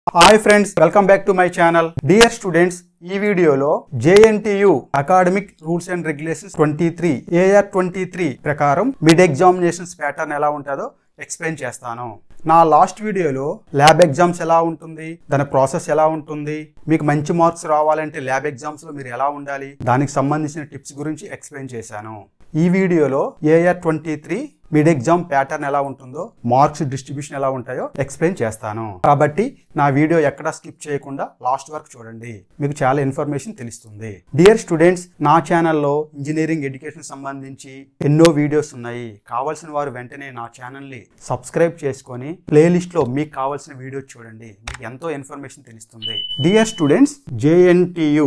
hi friends welcome back to my channel dear students ఈ వీడియోలో JNTU academic rules and regulations twenty three AR twenty three ప్రకారం mid examinations pattern ఎలా ఉంటుందో explain చేస్తాను నా last వీడియోలో ల్యాబ్ ఎగ్జామ్స్ ఎలా ఉంటుంది దాని ప్రాసెస్ ఎలా ఉంటుంది మీకు మంచి మార్క్స్ రావాలంటే ల్యాబ్ ఎగ్జామ్స్ లో మీరు ఎలా ఉండాలి దానికి సంబంధించిన టిప్స్ గురించి ఎక్స్ప్లెయిన్ చేశాను ఈ వీడియోలో AR twenty three mid exam pattern ఎలా ఉంటుందో మార్క్స్ డిస్ట్రిబ్యూషన్ ఎలా ఉంటాయో ఎక్స్ప్లెయిన్ చేస్తాను కాబట్టి నా వీడియో ఎక్కడా స్కిప్ చేయకుండా లాస్ట్ వరకు చూడండి మీకు చాలా ఇన్ఫర్మేషన్ తెలుస్తుంది డియర్ స్టూడెంట్స్ నా ఛానల్లో ఇంజనీరింగ్ ఎడ్యుకేషన్ సంబంధించి ఎన్నో వీడియోస్ ఉన్నాయి కావాల్సిన వారు వెంటనే నా ఛానల్ని సబ్స్క్రైబ్ చేసుకొని ప్లేలిస్ట్ లో మీకు కావాల్సిన వీడియో చూడండి మీకు ఎంతో ఇన్ఫర్మేషన్ తెలుస్తుంది dear students JNTU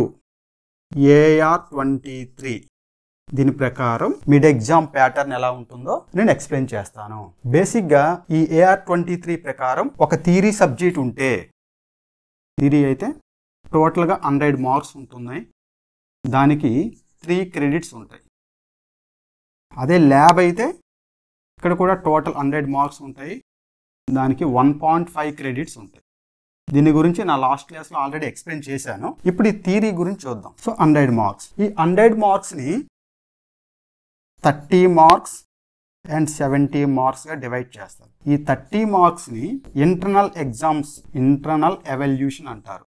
AR twenty three దీని ప్రకారం మిడ్ ఎగ్జామ్ ప్యాటర్న్ ఎలా ఉంటుందో నేను ఎక్స్ప్లెయిన్ చేస్తాను బేసిక్ గా ఈ ఏఆర్ ట్వంటీ త్రీ ప్రకారం ఒక థీరీ సబ్జెక్ట్ ఉంటే థీరీ అయితే టోటల్ గా హండ్రెడ్ మార్క్స్ ఉంటుంది దానికి త్రీ క్రెడిట్స్ ఉంటాయి అదే ల్యాబ్ అయితే ఇక్కడ కూడా టోటల్ హండ్రెడ్ మార్క్స్ ఉంటాయి దానికి వన్ పాయింట్ ఫైవ్ క్రెడిట్స్ ఉంటాయి దీని గురించి నా లాస్ట్ క్లాస్లో ఆల్రెడీ ఎక్స్ప్లెయిన్ చేశాను ఇప్పుడు ఈ థీరీ గురించి చూద్దాం సో హండ్రెడ్ మార్క్స్ ఈ హండ్రెడ్ మార్క్స్ని థర్టీ మార్క్స్ అండ్ సెవెంటీ మార్క్స్గా డివైడ్ చేస్తారు ఈ థర్టీ మార్క్స్ని ఇంటర్నల్ ఎగ్జామ్స్ ఇంటర్నల్ ఎవల్యూషన్ అంటారు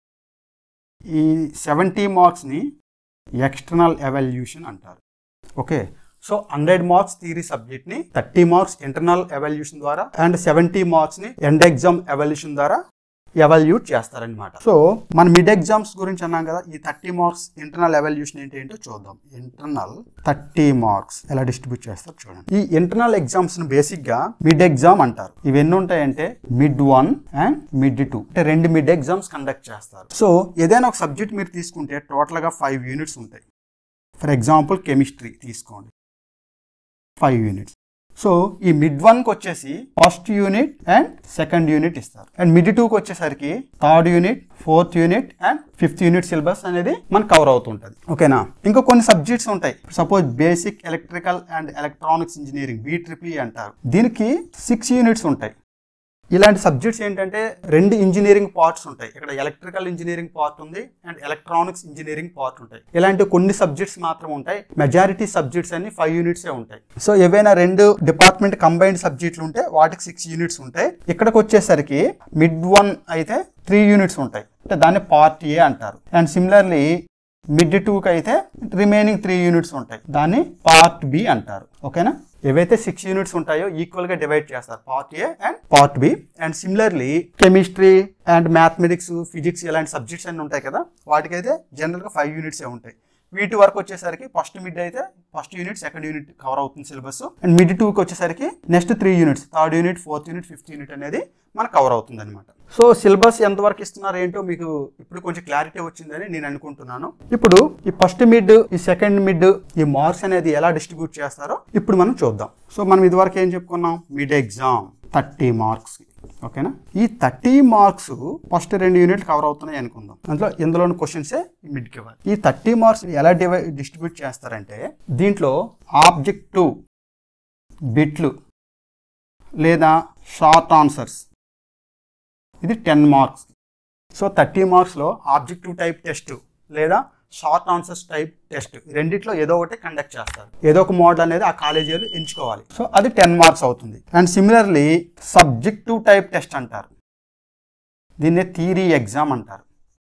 ఈ సెవెంటీ మార్క్స్ని ఎక్స్టర్నల్ ఎవల్యూషన్ అంటారు okay so hundred marks theory సబ్జెక్ట్ని థర్టీ మార్క్స్ ఇంటర్నల్ ఎవల్యూషన్ ద్వారా అండ్ సెవెంటీ మార్క్స్ని ఎండ్ ఎగ్జామ్ ఎవల్యూషన్ ద్వారా ఎవల్యూట్ చేస్తారనమాట సో మన మిడ్ ఎగ్జామ్స్ గురించి అన్నాం కదా ఈ థర్టీ మార్క్స్ ఇంటర్నల్ ఎవల్యూషన్ ఏంటి ఏంటో చూద్దాం ఇంటర్నల్ థర్టీ మార్క్స్ ఎలా డిస్ట్రిబ్యూట్ చేస్తారు చూడండి ఈ ఇంటర్నల్ ఎగ్జామ్స్ ను బేసిక్ గా మిడ్ ఎగ్జామ్ అంటారు ఇవి ఎన్ని ఉంటాయంటే mid one and mid two అంటే రెండు మిడ్ ఎగ్జామ్స్ కండక్ట్ చేస్తారు సో ఏదైనా ఒక సబ్జెక్ట్ మీరు తీసుకుంటే టోటల్ గా ఫైవ్ యూనిట్స్ ఉంటాయి ఫర్ ఎగ్జాంపుల్ కెమిస్ట్రీ తీసుకోండి ఫైవ్ యూనిట్స్ సో ఈ మిడ్ వన్కి వచ్చేసి first unit and second unit ఇస్తారు అండ్ మిడ్ టూకి వచ్చేసరికి third unit fourth unit and fifth unit syllabus అనేది మనకు కవర్ అవుతుంటుంది ఓకేనా ఇంకా కొన్ని సబ్జెక్ట్స్ ఉంటాయి suppose basic electrical and electronics engineering B triple అంటారు దీనికి సిక్స్ యూనిట్స్ ఉంటాయి ఇలాంటి సబ్జెక్ట్స్ ఏంటంటే రెండు ఇంజనీరింగ్ పార్ట్స్ ఉంటాయి ఇక్కడ ఎలక్ట్రికల్ ఇంజనీరింగ్ పార్ట్ ఉంది అండ్ ఎలక్ట్రానిక్స్ ఇంజనీరింగ్ పార్ట్ ఉంటాయి ఇలాంటి కొన్ని సబ్జెక్ట్స్ మాత్రం ఉంటాయి మెజారిటీ సబ్జెక్ట్స్ అన్ని ఫైవ్ యూనిట్సే ఉంటాయి సో ఏవైనా రెండు డిపార్ట్మెంట్ కంబైన్డ్ సబ్జెక్టులు ఉంటే వాటికి సిక్స్ యూనిట్స్ ఉంటాయి ఇక్కడికి వచ్చేసరికి మిడ్ వన్ అయితే త్రీ యూనిట్స్ ఉంటాయి అంటే దాన్ని పార్ట్ ఏ అంటారు అండ్ సిమిలర్లీ మిడ్ టూకి అయితే రిమైనింగ్ త్రీ యూనిట్స్ ఉంటాయి దాన్ని పార్ట్ బి అంటారు ఓకేనా ఏవైతే సిక్స్ యూనిట్స్ ఉంటాయో ఈక్వల్ గా డివైడ్ చేస్తారు part A and part B and similarly chemistry and mathematics physics ఇలాంటి సబ్జెక్ట్స్ అన్ని ఉంటాయి కదా వాటికైతే జనరల్ గా ఫైవ్ యూనిట్స్ ఉంటాయి వీటి వరకు వచ్చేసరికి ఫస్ట్ మిడ్ అయితే first unit second unit cover అవుతుంది సిలబస్ అండ్ మిడ్ టూకి వచ్చేసరికి next three units third unit fourth unit fifth unit అనేది మనకు కవర్ అవుతుంది అనమాట సో సిలబస్ ఎంతవరకు ఇస్తున్నారు ఏంటో మీకు ఇప్పుడు కొంచెం క్లారిటీ వచ్చిందని నేను అనుకుంటున్నాను ఇప్పుడు ఈ ఫస్ట్ మిడ్ ఈ సెకండ్ మిడ్ ఈ మార్క్స్ అనేది ఎలా డిస్ట్రిబ్యూట్ చేస్తారో ఇప్పుడు మనం చూద్దాం సో మనం ఇదివరకు ఏం చెప్పుకున్నాం మిడ్ ఎగ్జామ్ థర్టీ మార్క్స్ ఓకేనా ఈ థర్టీ మార్క్స్ ఫస్ట్ రెండు యూనిట్లు కవర్ అవుతున్నాయి అనుకుందాం అందులో ఇందులోని క్వశ్చన్సే మిడ్కి ఇవ్వాలి ఈ థర్టీ మార్క్స్ ఎలా డివై డిస్ట్రిబ్యూట్ చేస్తారంటే దీంట్లో ఆబ్జెక్టివ్ బిట్లు లేదా షార్ట్ ఆన్సర్స్ ఇది టెన్ మార్క్స్ సో థర్టీ మార్క్స్లో ఆబ్జెక్టివ్ టైప్ టెస్ట్ లేదా షార్ట్ ఆన్సర్స్ టైప్ టెస్ట్ రెండిట్లో ఏదో ఒకటి కండక్ట్ చేస్తారు ఏదో ఒక మోడల్ అనేది ఆ కాలేజీలు ఎంచుకోవాలి సో అది టెన్ మార్క్స్ అవుతుంది and similarly subjective type test అంటారు దీన్నే థీరీ ఎగ్జామ్ అంటారు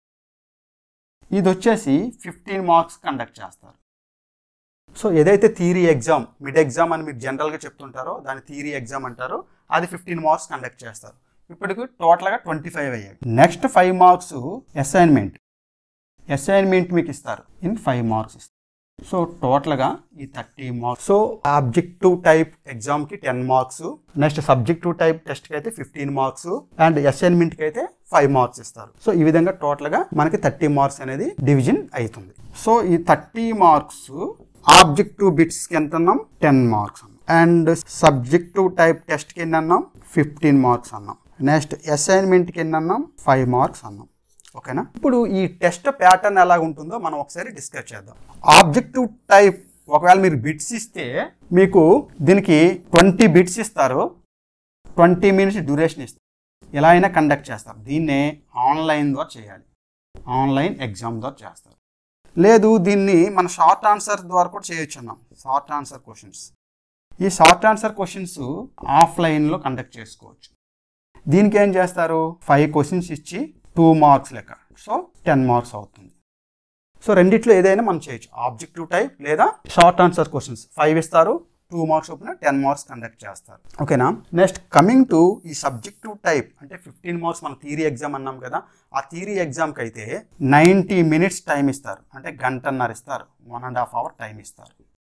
ఇది వచ్చేసి ఫిఫ్టీన్ మార్క్స్ కండక్ట్ చేస్తారు సో ఏదైతే థీరీ ఎగ్జామ్ మిడ్ ఎగ్జామ్ అని మీరు జనరల్గా చెప్తుంటారో దాని థీరీ ఎగ్జామ్ అంటారో అది ఫిఫ్టీన్ మార్క్స్ కండక్ట్ చేస్తారు ఇప్పటికి టోటల్గా ట్వంటీ ఫైవ్ అయ్యాయి next five marks assignment assignment మీకు ఇస్తారు ఇన్ ఫైవ్ మార్క్స్ ఇస్తారు సో టోటల్గా ఈ thirty marks so objective type ఎగ్జామ్కి ten marks next subjective type టెస్ట్కి అయితే ఫిఫ్టీన్ మార్క్స్ అండ్ అసైన్మెంట్కి అయితే ఫైవ్ మార్క్స్ ఇస్తారు సో ఈ విధంగా టోటల్గా మనకి థర్టీ మార్క్స్ అనేది డివిజన్ అవుతుంది సో ఈ థర్టీ మార్క్స్ ఆబ్జెక్టివ్ బిట్స్కి ఎంత అన్నాం టెన్ మార్క్స్ అన్నాం అండ్ సబ్జెక్టివ్ టైప్ టెస్ట్కి ఎన్ని అన్నాం ఫిఫ్టీన్ మార్క్స్ అన్నాం నెక్స్ట్ అసైన్మెంట్కి ఎన్ని అన్నాం ఫైవ్ మార్క్స్ అన్నాం ఓకేనా ఇప్పుడు ఈ టెస్ట్ ప్యాటర్న్ ఎలా ఉంటుందో మనం ఒకసారి డిస్కస్ చేద్దాం ఆబ్జెక్టివ్ టైప్ ఒకవేళ మీరు బిట్స్ ఇస్తే మీకు దీనికి ట్వంటీ బిట్స్ ఇస్తారు ట్వంటీ మినిట్స్ డ్యూరేషన్ ఇస్తారు ఎలా అయినా కండక్ట్ చేస్తారు దీన్నే ఆన్లైన్ ద్వారా చేయాలి ఆన్లైన్ ఎగ్జామ్ ద్వారా చేస్తారు లేదు దీన్ని మన షార్ట్ ఆన్సర్ ద్వారా కూడా చేయొచ్చు అన్నాం షార్ట్ ఆన్సర్ క్వశ్చన్స్ ఈ షార్ట్ ఆన్సర్ క్వశ్చన్స్ ఆఫ్లైన్లో కండక్ట్ చేసుకోవచ్చు దీనికి ఏం చేస్తారు ఫైవ్ క్వశ్చన్స్ ఇచ్చి టూ మార్క్స్ లెక్క సో టెన్ మార్క్స్ అవుతుంది సో రెండిట్లో ఏదైనా మనం చేయొచ్చు ఆబ్జెక్టివ్ టైప్ లేదా షార్ట్ ఆన్సర్ క్వశ్చన్స్ ఫైవ్ ఇస్తారు టూ మార్క్స్ చొప్పున టెన్ మార్క్స్ కండక్ట్ చేస్తారు ఓకేనా నెక్స్ట్ కమింగ్ టు ఈ సబ్జెక్టివ్ టైప్ అంటే ఫిఫ్టీన్ మార్క్స్ మన థియరీ ఎగ్జామ్ అన్నాం కదా ఆ థియరీ ఎగ్జామ్కి అయితే నైంటీ మినిట్స్ టైం ఇస్తారు అంటే గంటన్నర ఇస్తారు one and half hour time ఇస్తారు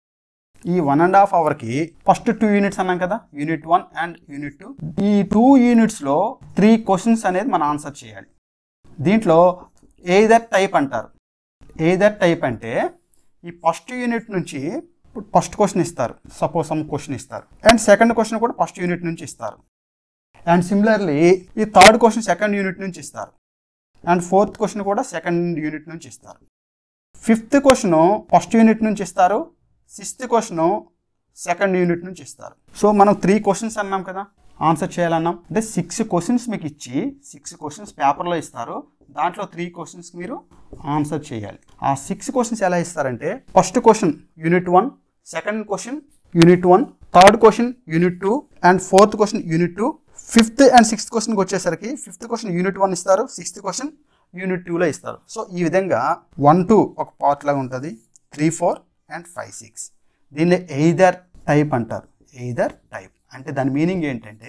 ఈ వన్ అండ్ హాఫ్ అవర్కి ఫస్ట్ టూ యూనిట్స్ అన్నాం కదా unit one and unit two ఈ టూ యూనిట్స్లో త్రీ క్వశ్చన్స్ అనేది మనం ఆన్సర్ చేయాలి దీంట్లో ఏదర్ టైప్ అంటారు ఏదర్ టైప్ అంటే ఈ ఫస్ట్ యూనిట్ నుంచి ఫస్ట్ క్వశ్చన్ ఇస్తారు సపోజ్ సమ్ క్వశ్చన్ ఇస్తారు అండ్ సెకండ్ క్వశ్చన్ కూడా ఫస్ట్ యూనిట్ నుంచి ఇస్తారు అండ్ సిమిలర్లీ ఈ థర్డ్ క్వశ్చన్ సెకండ్ యూనిట్ నుంచి ఇస్తారు అండ్ ఫోర్త్ క్వశ్చన్ కూడా సెకండ్ యూనిట్ నుంచి ఇస్తారు ఫిఫ్త్ క్వశ్చన్ ఫస్ట్ యూనిట్ నుంచి ఇస్తారు సిక్స్త్ క్వశ్చన్ సెకండ్ యూనిట్ నుంచి ఇస్తారు సో మనం త్రీ క్వశ్చన్స్ అన్నాం కదా ఆన్సర్ చేయాలన్నాం అంటే సిక్స్ క్వశ్చన్స్ మీకు ఇచ్చి సిక్స్ క్వశ్చన్స్ పేపర్లో ఇస్తారు దాంట్లో త్రీ క్వశ్చన్స్ మీరు ఆన్సర్ చేయాలి ఆ సిక్స్ క్వశ్చన్స్ ఎలా ఇస్తారంటే first question unit one second question unit one third question unit two and fourth question unit two fifth and sixth క్వశ్చన్కి వచ్చేసరికి ఫిఫ్త్ క్వశ్చన్ యూనిట్ వన్ ఇస్తారు సిక్స్త్ క్వశ్చన్ యూనిట్ టూలో ఇస్తారు సో ఈ విధంగా వన్ టూ ఒక పార్ట్ లాగా ఉంటుంది three four and five six దీన్ని ఎయిదర్ టైప్ అంటారు ఎయిదర్ టైప్ అంటే దాని మీనింగ్ ఏంటంటే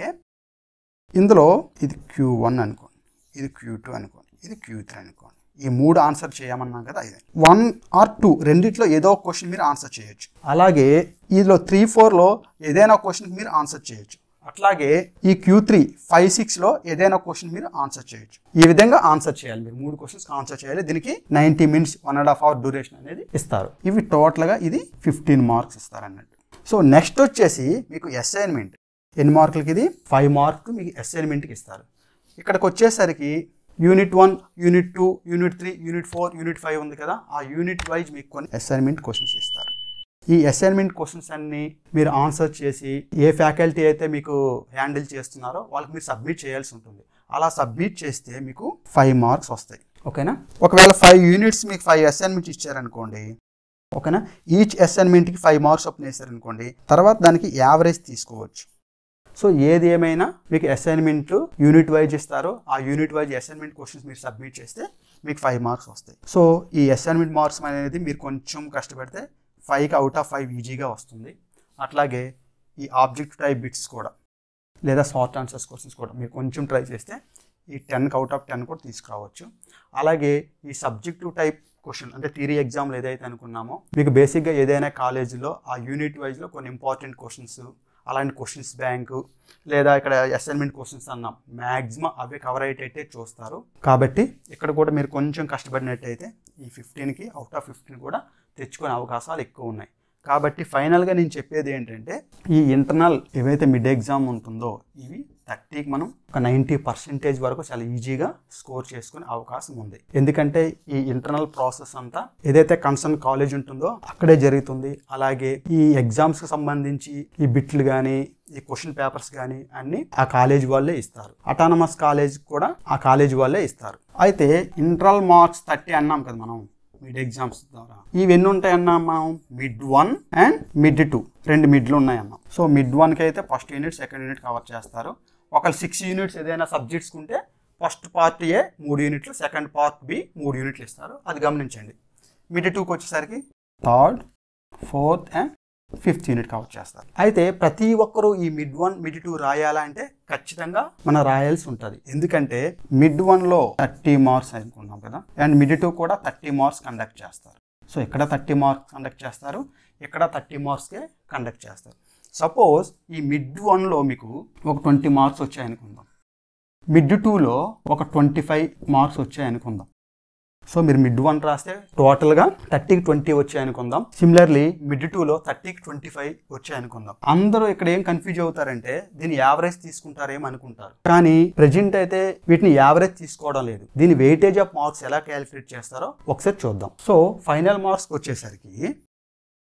ఇందులో ఇది క్యూ వన్ అనుకోండి ఇది క్యూ టూ అనుకోండి ఇది క్యూ త్రీ అనుకోండి ఈ మూడు ఆన్సర్ చేయమన్నాం కదా ఇది వన్ ఆర్ టూ రెండిట్లో ఏదో ఒక క్వశ్చన్ మీరు ఆన్సర్ చేయొచ్చు అలాగే ఇందులో త్రీ ఫోర్లో ఏదైనా ఒక క్వశ్చన్కి మీరు ఆన్సర్ చేయొచ్చు అట్లాగే ఈ క్యూ త్రీ ఫైవ్ సిక్స్లో ఏదైనా క్వశ్చన్ మీరు ఆన్సర్ చేయొచ్చు ఈ విధంగా ఆన్సర్ చేయాలి మీరు మూడు క్వశ్చన్స్ ఆన్సర్ చేయాలి దీనికి ninety minutes one and half hour duration అనేది ఇస్తారు ఇవి టోటల్గా ఇది ఫిఫ్టీన్ మార్క్స్ ఇస్తారు అన్నట్టు సో నెక్స్ట్ వచ్చేసి మీకు అసైన్మెంట్ ఎన్ని మార్కులకి ఇది ఫైవ్ మార్క్ మీకు అసైన్మెంట్కి ఇస్తారు ఇక్కడికి వచ్చేసరికి unit one unit two unit three unit four unit five ఉంది కదా ఆ యూనిట్ వైజ్ మీకు కొన్ని అసైన్మెంట్ క్వశ్చన్స్ ఇస్తారు ఈ అసైన్మెంట్ క్వశ్చన్స్ అన్ని మీరు ఆన్సర్ చేసి ఏ ఫ్యాకల్టీ అయితే మీకు హ్యాండిల్ చేస్తున్నారో వాళ్ళకి మీరు సబ్మిట్ చేయాల్సి ఉంటుంది అలా సబ్మిట్ చేస్తే మీకు ఫైవ్ మార్క్స్ వస్తాయి ఓకేనా ఒకవేళ ఫైవ్ యూనిట్స్ మీకు ఫైవ్ అసైన్మెంట్స్ ఇచ్చారనుకోండి ఓకేనా ఈచ్ అసైన్మెంట్కి ఫైవ్ మార్క్స్ ఓపెన్ వేసారనుకోండి తర్వాత దానికి యావరేజ్ తీసుకోవచ్చు సో ఏది ఏమైనా మీకు అసైన్మెంట్ యూనిట్ వైజ్ ఇస్తారు ఆ యూనిట్ వైజ్ అసైన్మెంట్ క్వశ్చన్స్ మీరు సబ్మిట్ చేస్తే మీకు ఫైవ్ మార్క్స్ వస్తాయి సో ఈ అసైన్మెంట్ మార్క్స్ అనేది మీరు కొంచెం కష్టపడితే ఫైవ్కి అవుట్ ఆఫ్ ఫైవ్ ఈజీగా వస్తుంది అట్లాగే ఈ ఆబ్జెక్ట్ టైప్ బిట్స్ కూడా లేదా షార్ట్ ఆన్సర్స్ క్వశ్చన్స్ కూడా మీరు కొంచెం ట్రై చేస్తే ఈ టెన్కి అవుట్ ఆఫ్ టెన్ కూడా తీసుకురావచ్చు అలాగే ఈ సబ్జెక్టివ్ టైప్ క్వశ్చన్ అంటే థియరీ ఎగ్జామ్లు ఏదైతే అనుకున్నామో మీకు బేసిక్గా ఏదైనా కాలేజీలో ఆ యూనిట్ వైజ్లో కొన్ని ఇంపార్టెంట్ క్వశ్చన్స్ అలాంటి క్వశ్చన్స్ బ్యాంకు లేదా ఇక్కడ అసైన్మెంట్ క్వశ్చన్స్ అన్నాం మ్యాక్సిమం అవే కవర్ అయ్యేటట్టే చూస్తారు కాబట్టి ఇక్కడ కూడా మీరు కొంచెం కష్టపడినట్టయితే ఈ ఫిఫ్టీన్కి అవుట్ ఆఫ్ ఫిఫ్టీన్ కూడా తెచ్చుకునే అవకాశాలు ఎక్కువ ఉన్నాయి కాబట్టి ఫైనల్గా నేను చెప్పేది ఏంటంటే ఈ ఇంటర్నల్ ఏవైతే మిడ్ ఎగ్జామ్ ఉంటుందో ఇవి థర్టీకి మనం ఒక నైంటీ పర్సెంటేజ్ వరకు చాలా ఈజీగా స్కోర్ చేసుకునే అవకాశం ఉంది ఎందుకంటే ఈ ఇంటర్నల్ ప్రాసెస్ అంతా ఏదైతే కన్సర్న్ కాలేజ్ ఉంటుందో అక్కడే జరుగుతుంది అలాగే ఈ ఎగ్జామ్స్కి సంబంధించి ఈ బిట్లు కానీ ఈ క్వశ్చన్ పేపర్స్ కానీ అన్ని ఆ కాలేజ్ వాళ్ళే ఇస్తారు అటానమస్ కాలేజ్ కూడా ఆ కాలేజ్ వాళ్ళే ఇస్తారు అయితే ఇంటర్నల్ మార్క్స్ థర్టీ అన్నాం కదా మనం మిడ్ ఎగ్జామ్స్ ద్వారా ఇవి ఎన్ని ఉంటాయి అన్నాం మనం mid one and mid two రెండు మిడ్లు ఉన్నాయి అన్నాం సో మిడ్ వన్కి అయితే first unit second unit cover చేస్తారు ఒకవేళ సిక్స్ యూనిట్స్ ఏదైనా సబ్జెక్ట్స్ ఉంటే ఫస్ట్ పార్ట్ ఏ మూడు యూనిట్లు సెకండ్ పార్ట్ బి మూడు యూనిట్లు ఇస్తారు అది గమనించండి మిడ్ టూకి వచ్చేసరికి third fourth and fifth unit cover చేస్తారు అయితే ప్రతి ఒక్కరూ ఈ మిడ్ వన్ మిడ్ టూ రాయాలంటే ఖచ్చితంగా మనం రాయాల్సి ఉంటుంది ఎందుకంటే మిడ్ వన్లో థర్టీ మార్క్స్ అనుకున్నాం కదా అండ్ మిడ్ టూ కూడా థర్టీ మార్క్స్ కండక్ట్ చేస్తారు సో ఇక్కడ థర్టీ మార్క్స్ కండక్ట్ చేస్తారు ఇక్కడ థర్టీ మార్క్స్కే కండక్ట్ చేస్తారు సపోజ్ ఈ మిడ్ వన్లో మీకు ఒక ట్వంటీ మార్క్స్ వచ్చాయనుకుందాం మిడ్ టూలో ఒక ట్వంటీ ఫైవ్ మార్క్స్ వచ్చాయనుకుందాం సో మీరు మిడ్ వన్ రాస్తే టోటల్గా థర్టీకి ట్వంటీ వచ్చాయి అనుకుందాం సిమిలర్లీ మిడ్ టూలో థర్టీకి ట్వంటీ ఫైవ్ వచ్చాయి అనుకుందాం అందరూ ఇక్కడ ఏం కన్ఫ్యూజ్ అవుతారంటే దీని యావరేజ్ తీసుకుంటారేమో అనుకుంటారు కానీ ప్రజెంట్ అయితే వీటిని యావరేజ్ తీసుకోవడం లేదు దీని వెయిటేజ్ ఆఫ్ మార్క్స్ ఎలా క్యాలిక్యులేట్ చేస్తారో ఒకసారి చూద్దాం సో ఫైనల్ మార్క్స్ వచ్చేసరికి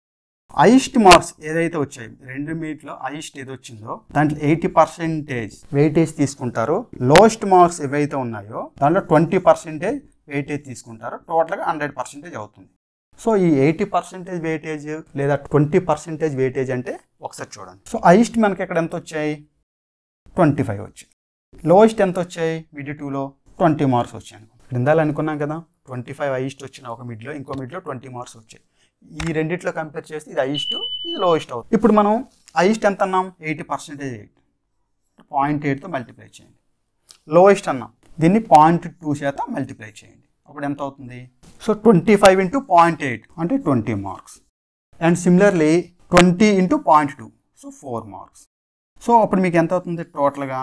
హైయెస్ట్ మార్క్స్ ఏదైతే వచ్చాయి రెండు మీట్లో హైయెస్ట్ ఏది వచ్చిందో దాంట్లో ఎయిటీ పర్సెంటేజ్ వెయిటేజ్ తీసుకుంటారు లోయెస్ట్ మార్క్స్ ఏవైతే ఉన్నాయో దాంట్లో ట్వంటీ పర్సెంటేజ్ వెయిటేజ్ తీసుకుంటారు టోటల్గా హండ్రెడ్ పర్సెంటేజ్ అవుతుంది సో ఈ ఎయిటీ పర్సెంటేజ్ వెయిటేజ్ లేదా ట్వంటీ పర్సెంటేజ్ వెయిటేజ్ అంటే ఒకసారి చూడండి సో హైయెస్ట్ మనకి ఇక్కడ ఎంత వచ్చాయి ట్వంటీ ఫైవ్ వచ్చాయి లోయెస్ట్ ఎంత వచ్చాయి మిడ్ టూలో ట్వంటీ మార్క్స్ వచ్చాయి క్రిందాలు అనుకున్నాం కదా ట్వంటీ ఫైవ్ హైయెస్ట్ వచ్చిన ఒక మిడ్లో ఇంకో మిడ్లో ట్వంటీ మార్క్స్ వచ్చాయి ఈ రెండిట్లో కంపేర్ చేస్తే ఇది హైయెస్ట్ ఇది లోయెస్ట్ అవుతుంది ఇప్పుడు మనం హైయెస్ట్ ఎంత అన్నాం ఎయిటీ పర్సెంటేజ్ ఎయిట్ పాయింట్ ఎయిట్తో మల్టిప్లై చేయండి లోయెస్ట్ అన్నాం దీన్ని పాయింట్ టూ చేత మల్టిప్లై చేయండి అప్పుడు ఎంత అవుతుంది so twenty five into point eight అంటే twenty marks and similarly twenty into point two so four marks so అప్పుడు మీకు ఎంత అవుతుంది టోటల్గా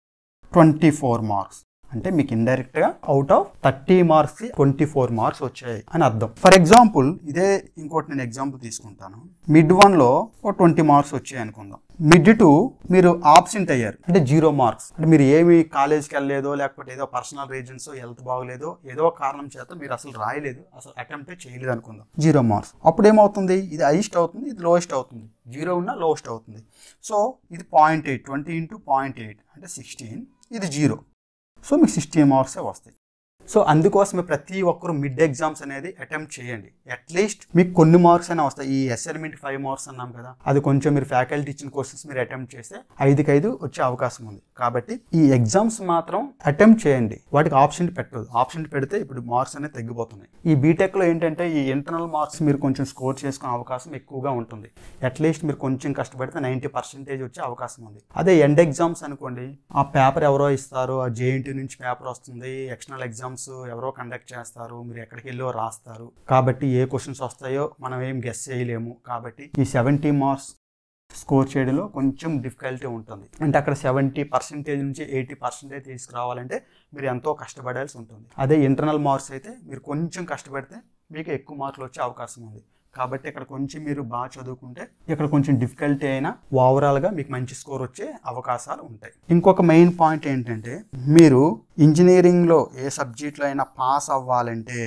ట్వంటీ ఫోర్ మార్క్స్ అంటే మీకు ఇండైరెక్ట్గా out of thirty marks twenty four marks వచ్చాయి అని అర్థం ఫర్ ఎగ్జాంపుల్ ఇదే ఇంకోటి నేను ఎగ్జాంపుల్ తీసుకుంటాను మిడ్ వన్లో ఒక ట్వంటీ మార్క్స్ వచ్చాయి అనుకుందాం మిడ్ టూ మీరు ఆబ్సెంట్ అయ్యారు అంటే జీరో మార్క్స్ అంటే మీరు ఏమి కాలేజ్కి వెళ్ళలేదో లేకపోతే ఏదో పర్సనల్ రీజన్స్ హెల్త్ బాగలేదో ఏదో ఒక కారణం చేత మీరు అసలు రాయలేదు అసలు అటెంప్ట్ చేయలేదు అనుకుందాం జీరో మార్క్స్ అప్పుడు ఏమవుతుంది ఇది హైయెస్ట్ అవుతుంది ఇది లోయెస్ట్ అవుతుంది జీరో ఉన్న లోయెస్ట్ అవుతుంది సో ఇది point eight twenty into point eight అంటే సిక్స్టీన్ ఇది జీరో సో మీకు సిక్స్టీన్ మార్క్సే వస్తాయి సో అందుకోసమే ప్రతి ఒక్కరు మిడ్ ఎగ్జామ్స్ అనేది అటెంప్ట్ చేయండి అట్లీస్ట్ మీకు కొన్ని మార్క్స్ అయినా వస్తాయి ఈ అసైన్మెంట్ ఫైవ్ మార్క్స్ అన్నాం కదా అది కొంచెం మీరు ఫ్యాకల్టీ ఇచ్చిన క్వశ్చన్స్ మీరు అటెంప్ట్ చేస్తే ఐదుకి ఐదు వచ్చే అవకాశం ఉంది కాబట్టి ఈ ఎగ్జామ్స్ మాత్రం అటెంప్ట్ చేయండి వాటికి ఆప్షన్ పెట్టదు ఆప్షన్ పెడితే ఇప్పుడు మార్క్స్ అనేది తగ్గిపోతున్నాయి ఈ బీటెక్లో ఏంటంటే ఈ ఇంటర్నల్ మార్క్స్ మీరు కొంచెం స్కోర్ చేసుకునే అవకాశం ఎక్కువగా ఉంటుంది అట్లీస్ట్ మీరు కొంచెం కష్టపడితే నైంటీ పర్సెంటేజ్ వచ్చే అవకాశం ఉంది అదే ఎండ్ ఎగ్జామ్స్ అనుకోండి ఆ పేపర్ ఎవరో ఇస్తారు ఆ జేఎన్టీ నుంచి పేపర్ వస్తుంది ఎక్స్టర్నల్ ఎగ్జామ్స్ ఎవరో కండక్ట్ చేస్తారు మీరు ఎక్కడికి వెళ్ళో రాస్తారు కాబట్టి ఏ క్వశ్చన్స్ వస్తాయో మనం ఏం గెస్ చేయలేము కాబట్టి ఈ సెవెంటీ మార్క్స్ స్కోర్ చేయడంలో కొంచెం డిఫికల్టీ ఉంటుంది అంటే అక్కడ సెవెంటీ పర్సెంటేజ్ నుంచి ఎయిటీ పర్సెంటేజ్ తీసుకురావాలంటే మీరు ఎంతో కష్టపడాల్సి ఉంటుంది అదే ఇంటర్నల్ మార్క్స్ అయితే మీరు కొంచెం కష్టపడితే మీకు ఎక్కువ మార్కులు వచ్చే అవకాశం ఉంది కాబట్టి ఇక్కడ కొంచెం మీరు బాగా చదువుకుంటే ఇక్కడ కొంచెం డిఫికల్టీ అయినా ఓవరాల్గా మీకు మంచి స్కోర్ వచ్చే అవకాశాలు ఉంటాయి ఇంకొక మెయిన్ పాయింట్ ఏంటంటే మీరు ఇంజనీరింగ్లో ఏ సబ్జెక్ట్లో అయినా పాస్ అవ్వాలంటే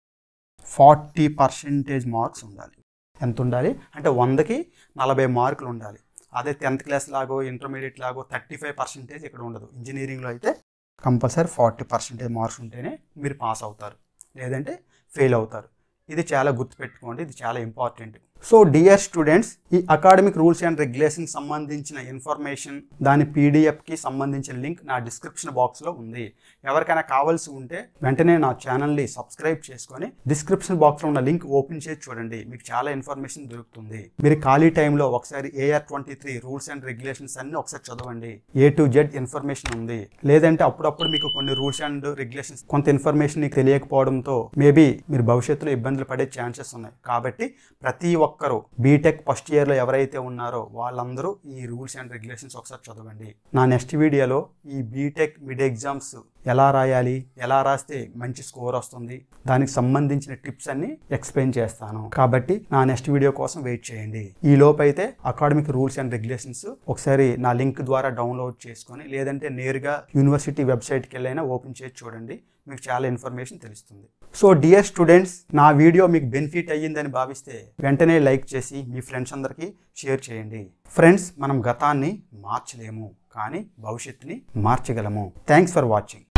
ఫార్టీ పర్సెంటేజ్ మార్క్స్ ఉండాలి ఎంత ఉండాలి అంటే వందకి నలభై మార్కులు ఉండాలి అదే టెన్త్ క్లాస్ లాగో ఇంటర్మీడియట్ లాగో థర్టీ ఫైవ్ పర్సెంటేజ్ ఇక్కడ ఉండదు ఇంజనీరింగ్లో అయితే కంపల్సరీ ఫార్టీ పర్సెంటేజ్ మార్క్స్ ఉంటేనే మీరు పాస్ అవుతారు లేదంటే ఫెయిల్ అవుతారు ఇది చాలా గుర్తుపెట్టుకోండి ఇది చాలా ఇంపార్టెంట్ సో డియర్ స్టూడెంట్స్ ఈ అకాడమిక్ రూల్స్ అండ్ రెగ్యులేషన్ సంబంధించిన ఇన్ఫర్మేషన్ దాని పీడిఎఫ్కి సంబంధించిన లింక్ నా డిస్క్రిప్షన్ బాక్స్లో ఉంది ఎవరికైనా కావాల్సి ఉంటే వెంటనే నా ఛానల్ని సబ్స్క్రైబ్ చేసుకొని డిస్క్రిప్షన్ బాక్స్లో ఉన్న లింక్ ఓపెన్ చేసి చూడండి మీకు చాలా ఇన్ఫర్మేషన్ దొరుకుతుంది మీరు ఖాళీ టైంలో ఒకసారి AR twenty three rules and regulations అన్ని ఒకసారి చదవండి ఏ టు జెడ్ ఇన్ఫర్మేషన్ ఉంది లేదంటే అప్పుడప్పుడు మీకు కొన్ని రూల్స్ అండ్ రెగ్యులేషన్స్ కొంత ఇన్ఫర్మేషన్ మీకు తెలియకపోవడంతో మేబీ మీరు భవిష్యత్తులో ఇబ్బందులు పడే ఛాన్సెస్ ఉన్నాయి కాబట్టి ప్రతి ఒక్కరూ బీటెక్ ఫస్ట్ ఇయర్లో ఎవరైతే ఉన్నారో వాళ్ళందరూ ఈ రూల్స్ అండ్ రెగ్యులేషన్స్ ఒకసారి చదవండి నా నెక్స్ట్ వీడియోలో ఈ బీటెక్ మిడ్ ఎగ్జామ్స్ ఎలా రాయాలి ఎలా రాస్తే మంచి స్కోర్ వస్తుంది దానికి సంబంధించిన టిప్స్ అన్ని ఎక్స్ప్లెయిన్ చేస్తాను కాబట్టి నా నెక్స్ట్ వీడియో కోసం వెయిట్ చేయండి ఈ లోపు అయితే అకాడమిక్ రూల్స్ అండ్ రెగ్యులేషన్స్ ఒకసారి నా లింక్ ద్వారా డౌన్లోడ్ చేసుకొని లేదంటే నేరుగా యూనివర్సిటీ వెబ్సైట్కి వెళ్ళైనా ఓపెన్ చేసి చూడండి మీకు చాలా ఇన్ఫర్మేషన్ తెలుస్తుంది సో డియర్ స్టూడెంట్స్ నా వీడియో మీకు బెనిఫిట్ అయ్యిందని భావిస్తే వెంటనే లైక్ చేసి మీ ఫ్రెండ్స్ అందరికీ షేర్ చేయండి ఫ్రెండ్స్ మనం గతాన్ని మార్చలేము కానీ భవిష్యత్తుని మార్చగలము థ్యాంక్స్ ఫర్ వాచింగ్